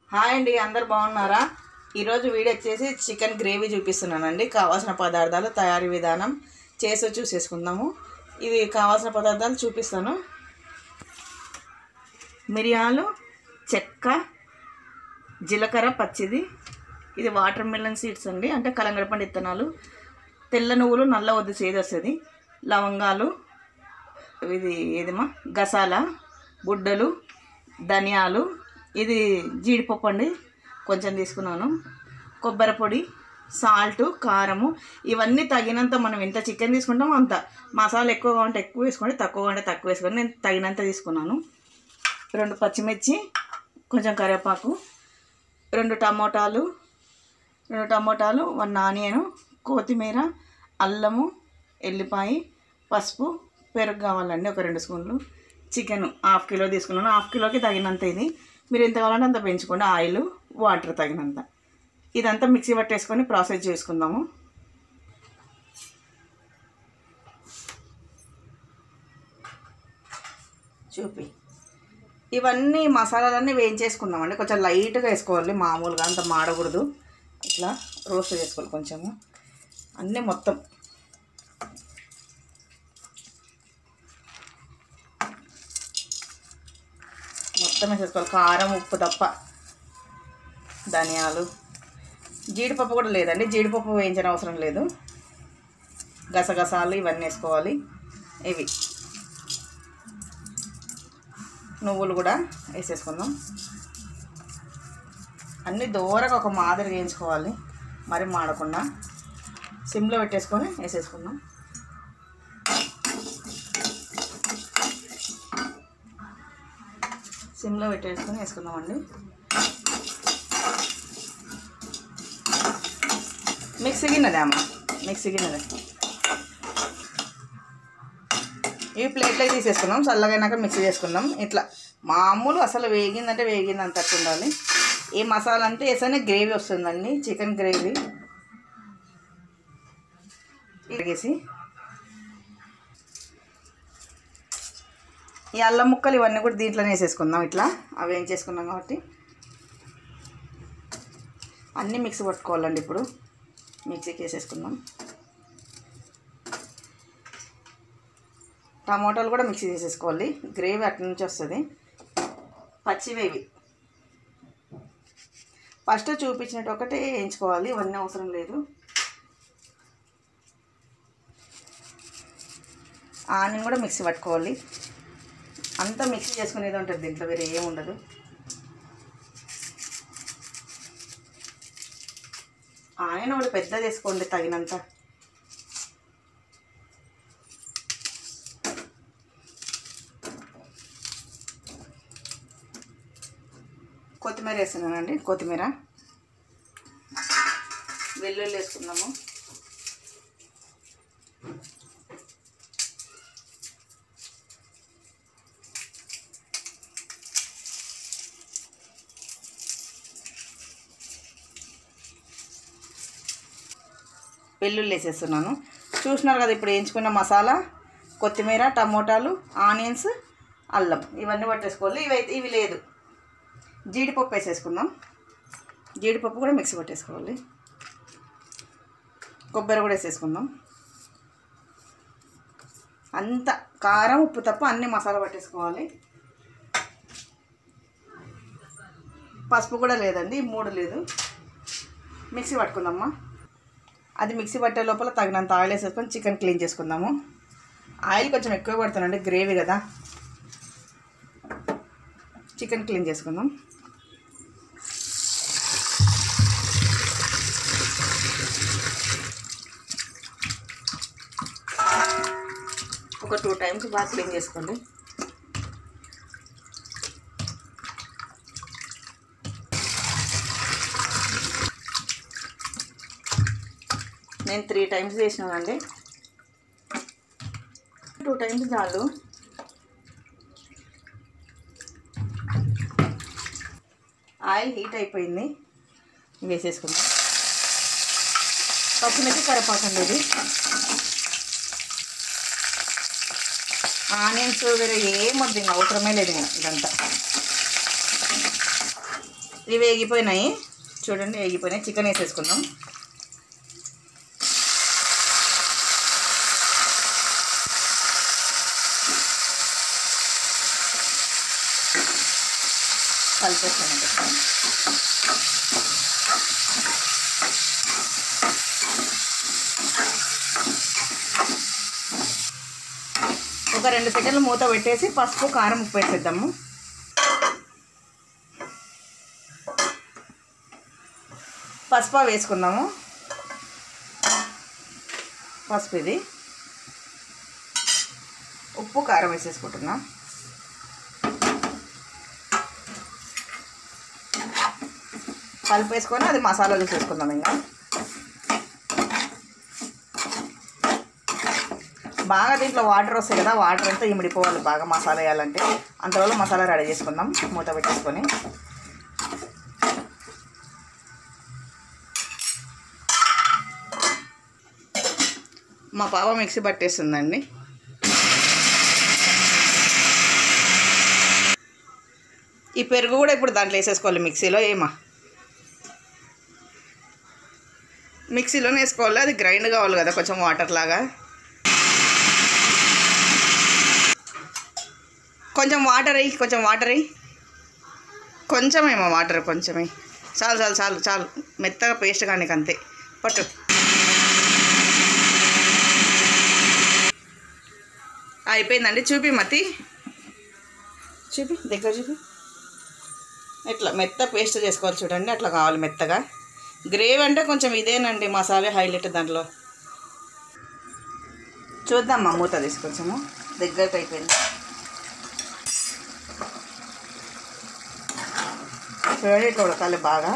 hi అండి అందరు బాగున్నారా ఈరోజు వీడియో వచ్చేసి చికెన్ గ్రేవీ చూపిస్తున్నానండి కావాల్సిన పదార్థాలు తయారీ విధానం చేసి చూసేసుకుందాము ఇవి కావాల్సిన పదార్థాలు చూపిస్తాను మిరియాలు చెక్క జీలకర్ర పచ్చిది ఇది వాటర్ మిలన్ సీడ్స్ అండి అంటే కలంగడపండి విత్తనాలు తెల్ల నువ్వులు నల్ల వద్దు చేదు వస్తుంది లవంగాలు ఇది ఏదిమా గసాల బుడ్డలు ధనియాలు ఇది జీడిపప్పు అండి కొంచెం తీసుకున్నాను కొబ్బరి పొడి సాల్ట్ కారము ఇవన్నీ తగినంత మనం ఎంత చికెన్ తీసుకుంటామో అంత మసాలా ఎక్కువగా ఉంటే ఎక్కువ వేసుకోండి తక్కువగా ఉంటే తక్కువ వేసుకోండి నేను తగినంత తీసుకున్నాను రెండు పచ్చిమిర్చి కొంచెం కరివేపాకు రెండు టమోటాలు రెండు టమోటాలు వన్ ఆనియన్ కొత్తిమీర అల్లము ఎల్లిపాయ పసుపు పెరుగు కావాలండి ఒక రెండు స్పూన్లు చికెన్ హాఫ్ కిలో తీసుకున్నాను హాఫ్ కిలోకి తగినంత ఇది మీరు ఎంత కావాలంటే అంత పెంచుకోండి ఆయిల్ వాటర్ తగినంత ఇదంతా మిక్సీ పట్టేసుకొని ప్రాసెస్ చేసుకుందాము చూపి ఇవన్నీ మసాలాలన్నీ వేయించేసుకుందామండి కొంచెం లైట్గా వేసుకోవాలి మామూలుగా అంత మాడకూడదు ఇట్లా రోస్ట్ చేసుకోవాలి కొంచెము అన్నీ మొత్తం మొత్తం వేసేసుకోవాలి కారం ఉప్పు తప్ప ధనియాలు జీడిపప్పు కూడా లేదండి జీడిపప్పు వేయించిన అవసరం లేదు గసగసాలు ఇవన్నీ వేసుకోవాలి ఇవి నువ్వులు కూడా వేసేసుకుందాం అన్నీ దూరగా ఒక మాదిరి వేయించుకోవాలి మరి మాడకుండా సిమ్లో పెట్టేసుకొని వేసేసుకుందాం సిమ్లో పెట్టేసుకొని వేసుకుందామండి మిక్సీ గిన్నెదే అమ్మ మిక్సీ గిన్నెదే ఇవి ప్లేట్లోకి తీసేసుకుందాం చల్లగైనాక మిక్సీ చేసుకుందాం ఇట్లా మామూలు అసలు వేగిందంటే వేగింది అంతట్టు ఉండాలి ఈ మసాలా అంతా వేస్తేనే గ్రేవీ వస్తుందండి చికెన్ గ్రేవీ వేసి ఈ అల్లం ముక్కలు ఇవన్నీ కూడా దీంట్లోనే వేసేసుకుందాం ఇట్లా అవి ఏం చేసుకున్నాం కాబట్టి అన్నీ మిక్సీ పట్టుకోవాలండి ఇప్పుడు మిక్సీకి వేసేసుకుందాం టమాటాలు కూడా మిక్సీ చేసేసుకోవాలి గ్రేవీ అటు నుంచి వస్తుంది పచ్చివేవి ఫస్ట్ చూపించినట్టు ఒకటే వేయించుకోవాలి ఇవన్నీ అవసరం లేదు ఆనియన్ కూడా మిక్సీ పట్టుకోవాలి అంతా మిక్సీ చేసుకునేది ఉంటుంది దీంట్లో వేరే ఏం ఉండదు ఆనియన్ ఒకటి పెద్దది వేసుకోండి తగినంత కొత్తిమీర వేస్తున్నానండి కొత్తిమీర వెల్లుల్లి వేసుకుందాము వెల్లుల్లి వేసేస్తున్నాను చూసినారు కదా ఇప్పుడు వేయించుకున్న మసాలా కొత్తిమీర టమోటాలు ఆనియన్స్ అల్లం ఇవన్నీ పట్టేసుకోవాలి ఇవి అయితే ఇవి లేదు జీడిపప్పు వేసేసుకుందాం జీడిపప్పు కూడా మిక్సీ పట్టేసుకోవాలి కొబ్బరి కూడా వేసేసుకుందాం అంత కారం ఉప్పు తప్ప అన్ని మసాలా పట్టేసుకోవాలి పసుపు కూడా లేదండి ఈ మూడు లేదు మిక్సీ పట్టుకుందామా అది మిక్సీ పట్టే లోపల తగినంత ఆయిల్ వేసేసుకొని చికెన్ క్లీన్ చేసుకుందాము ఆయిల్ కొంచెం ఎక్కువ పడుతుందండి గ్రేవీ కదా చికెన్ క్లీన్ చేసుకుందాం ఒక టూ టైమ్స్ బాగా క్లీన్ చేసుకోండి నేను త్రీ టైమ్స్ చేసినానండి టూ టైమ్స్ చాలు ఆయిల్ హీట్ అయిపోయింది వేసేసుకుందాం పచ్చిమిర్చి కరపాకండి ఇది ఆనియన్స్ వేరే ఏం వద్దు ఇంకా అవసరమే లేదు ఇంకా ఇదంతా ఇవి వేగిపోయినాయి చూడండి వేగిపోయినాయి చికెన్ వేసేసుకుందాం కలిపేస్తాను కొంచెం ఒక రెండు సెకండ్లు మూత పెట్టేసి పసుపు కారం ఉప్పు వేసేద్దాము పసుపు వేసుకుందాము పసుపు ఇది ఉప్పు కారం వేసేసుకుంటున్నాం కలిపేసుకొని అది మసాలా వేసేసుకుందాం ఇంకా బాగా దీంట్లో వాటర్ వస్తాయి కదా వాటర్ అంతా ఇమిడిపోవాలి బాగా మసాలా వేయాలంటే అంతవరకు మసాలా రెడీ చేసుకుందాం మూత పెట్టేసుకొని మా పాప మిక్సీ పట్టేస్తుందండి ఈ పెరుగు కూడా ఇప్పుడు దాంట్లో వేసేసుకోవాలి మిక్సీలో ఏమా మిక్సీలోనే వేసుకోవాలి అది గ్రైండ్ కావాలి కదా కొంచెం వాటర్ లాగా కొంచెం వాటర్ అయ్యి కొంచెం వాటర్ అయ్యి కొంచెమేమో వాటర్ కొంచెమే చాలు చాలు చాలు చాలు మెత్తగా పేస్ట్ కానీ అంతే పట్టు అయిపోయిందండి చూపి మతి చూపి దగ్గర చూపి ఇట్లా మెత్త పేస్ట్ చేసుకోవాలి చూడండి అట్లా కావాలి మెత్తగా గ్రేవీ అంటే కొంచెం ఇదేనండి మసాలా హైలైట్ దాంట్లో చూద్దామా మూత తీసుకొచ్చాము దగ్గరకు అయిపోయింది చూడండి ఇట్లా ఉడకాలి బాగా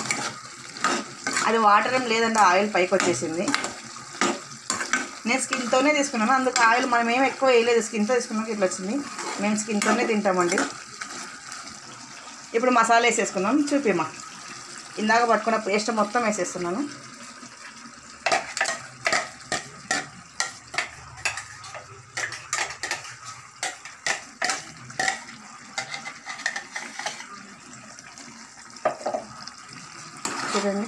అది వాటర్ ఏం లేదంటే ఆయిల్ పైకి వచ్చేసింది నేను స్కిన్తోనే తీసుకున్నాను అందుకు ఆయిల్ మనం ఏం ఎక్కువ వేయలేదు స్కిన్తో తీసుకున్నాక ఇట్లా వచ్చింది మేము స్కిన్తోనే తింటామండి ఇప్పుడు మసాలా వేసేసుకుందాం చూపిమ్మా ఇందాక పట్టుకున్న పేస్ట్ మొత్తం వేసేస్తున్నాను చూడండి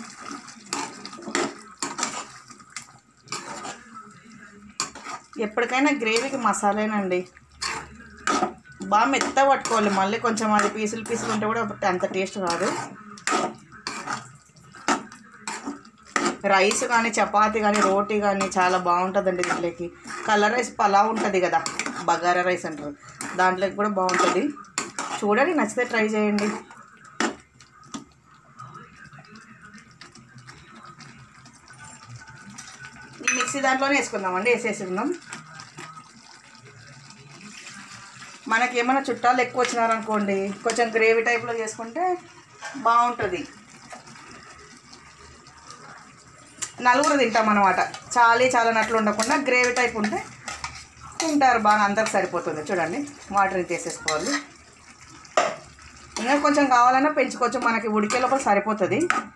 ఎప్పటికైనా గ్రేవీకి మసాలేనండి బాగా మెత్త పట్టుకోవాలి మళ్ళీ కొంచెం అది పీసులు పీసులు ఉంటే కూడా అంత టేస్ట్ రాదు రైస్ కానీ చపాతి కానీ రోటీ కానీ చాలా బాగుంటుందండి దీంట్లోకి కలర్ రైస్ పలావ్ ఉంటుంది కదా బగారా రైస్ అంటారు దాంట్లోకి కూడా బాగుంటుంది చూడండి నచ్చితే ట్రై చేయండి ఈ మిక్సీ దాంట్లోనే వేసుకుందామండి వేసేసుకుందాం మనకి ఏమైనా చుట్టాలు ఎక్కువ వచ్చినారనుకోండి కొంచెం గ్రేవీ టైప్లో చేసుకుంటే బాగుంటుంది నలుగురు తింటాం అనమాట చాలీ చాలనట్లు ఉండకుండా గ్రేవీ టైప్ ఉంటే తింటారు బాగా అందరికి సరిపోతుంది చూడండి వాటర్ తీసేసుకోవాలి ఇంకా కొంచెం కావాలన్నా పెంచుకోవచ్చు మనకి ఉడికే లోపల సరిపోతుంది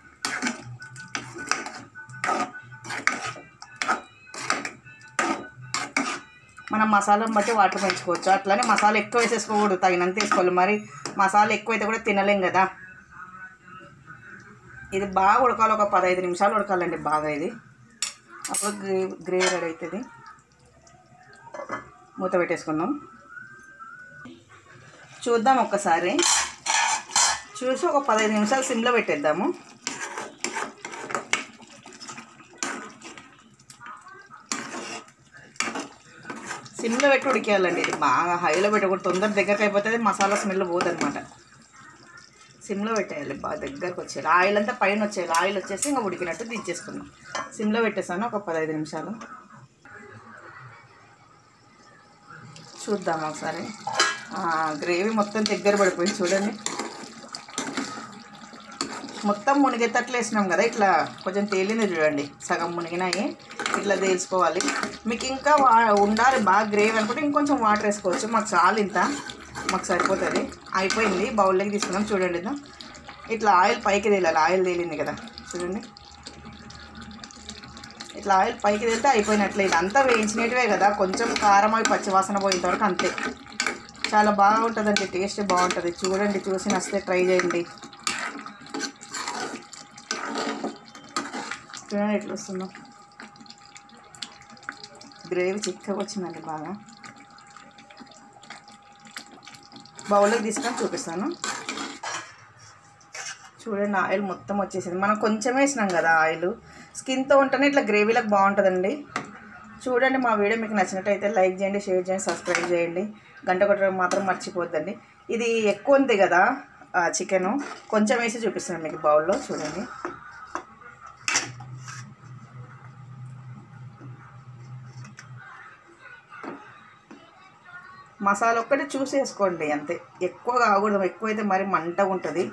మనం మసాలాను బట్టి వాటర్ పెంచుకోవచ్చు అట్లనే మసాలా ఎక్కువ వేసేసుకోకూడదు తగినంత వేసుకోవాలి మరి మసాలా ఎక్కువైతే కూడా తినలేం కదా ఇది బాగా ఉడకాలి ఒక పదహైదు నిమిషాలు ఉడకాలండి బాగా ఇది అప్పుడు గ్రేవీ గ్రేవీ రెడీ అవుతుంది మూత పెట్టేసుకుందాం చూద్దాం ఒక్కసారి చూసి ఒక పదహైదు నిమిషాలు సిమ్లో పెట్టేద్దాము సిమ్లో పెట్టి ఉడికేయాలండి ఇది బాగా హైలో పెట్టకూడదు తొందర దగ్గరకు అయిపోతుంది మసాలా స్మెల్ పోదనమాట సిమ్లో పెట్టేయాలి బాగా దగ్గరకు వచ్చేయాలి ఆయిల్ అంతా పైన వచ్చేయాలి ఆయిల్ వచ్చేసి ఇంకా ఉడికినట్టు దించేసుకుందాం సిమ్లో పెట్టేసాను ఒక పదహైదు నిమిషాలు చూద్దాం ఒకసారి ఆ, గ్రేవీ మొత్తం దగ్గర పడిపోయింది చూడండి మొత్తం మునిగేటట్లు వేసినాం కదా ఇట్లా కొంచెం తేలింది చూడండి సగం మునిగినాయి ఇట్లా తేల్చుకోవాలి మీకు ఇంకా వా ఉండాలి బాగా గ్రేవీ అనుకుంటే ఇంకొంచెం వాటర్ వేసుకోవచ్చు మాకు చాలు ఇంత మాకు సరిపోతుంది అయిపోయింది బౌల్లోకి తీసుకున్నాం చూడండి ఇదా ఇట్లా ఆయిల్ పైకి తేలాలి ఆయిల్ తేలింది కదా చూడండి ఇట్లా ఆయిల్ పైకి తేలితే అయిపోయినట్లే ఇది అంతా వేయించినట్టువే కదా కొంచెం కారం అవి పచ్చివాసన పోయేంత వరకు అంతే చాలా బాగుంటుందండి టేస్ట్ బాగుంటుంది చూడండి చూసి నచ్చితే ట్రై చేయండి చూడండి ఎట్లా వస్తుందో గ్రేవీ చిక్కగా వచ్చిందండి బాగా బౌల్లోకి తీసుకొని చూపిస్తాను చూడండి ఆయిల్ మొత్తం వచ్చేసింది మనం కొంచెం వేసినాం కదా ఆయిల్ స్కిన్తో ఉంటేనే ఇట్లా గ్రేవీలకు బాగుంటుందండి చూడండి మా వీడియో మీకు నచ్చినట్టయితే లైక్ చేయండి షేర్ చేయండి సబ్స్క్రైబ్ చేయండి గంట కొట్టడం మాత్రం మర్చిపోద్దండి ఇది ఎక్కువ ఉంది కదా చికెను కొంచెం వేసి చూపిస్తున్నాను మీకు బౌల్లో చూడండి మసాలా ఒక్కటి చూసి వేసుకోండి అంతే ఎక్కువ కాకూడదు ఎక్కువైతే మరి మంట ఉంటుంది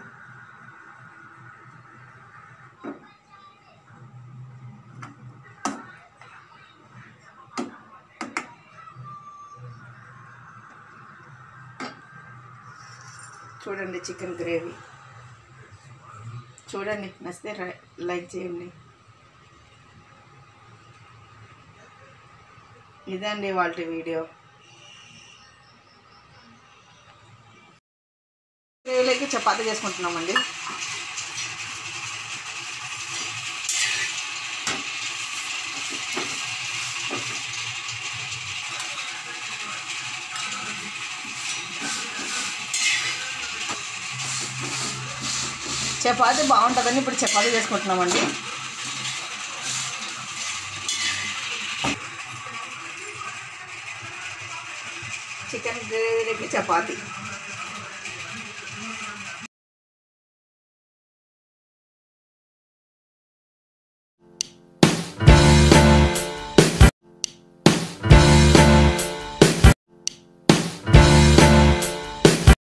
చూడండి చికెన్ గ్రేవీ చూడండి నచ్చితే రై- లైక్ చేయండి ఇదండి వాళ్ళ వీడియో గ్రేవీలోకి చపాతీ చేసుకుంటున్నామండి చపాతీ బాగుంటుందని ఇప్పుడు చపాతీ చేసుకుంటున్నామండి చికెన్ గ్రేవీలోకి చపాతీ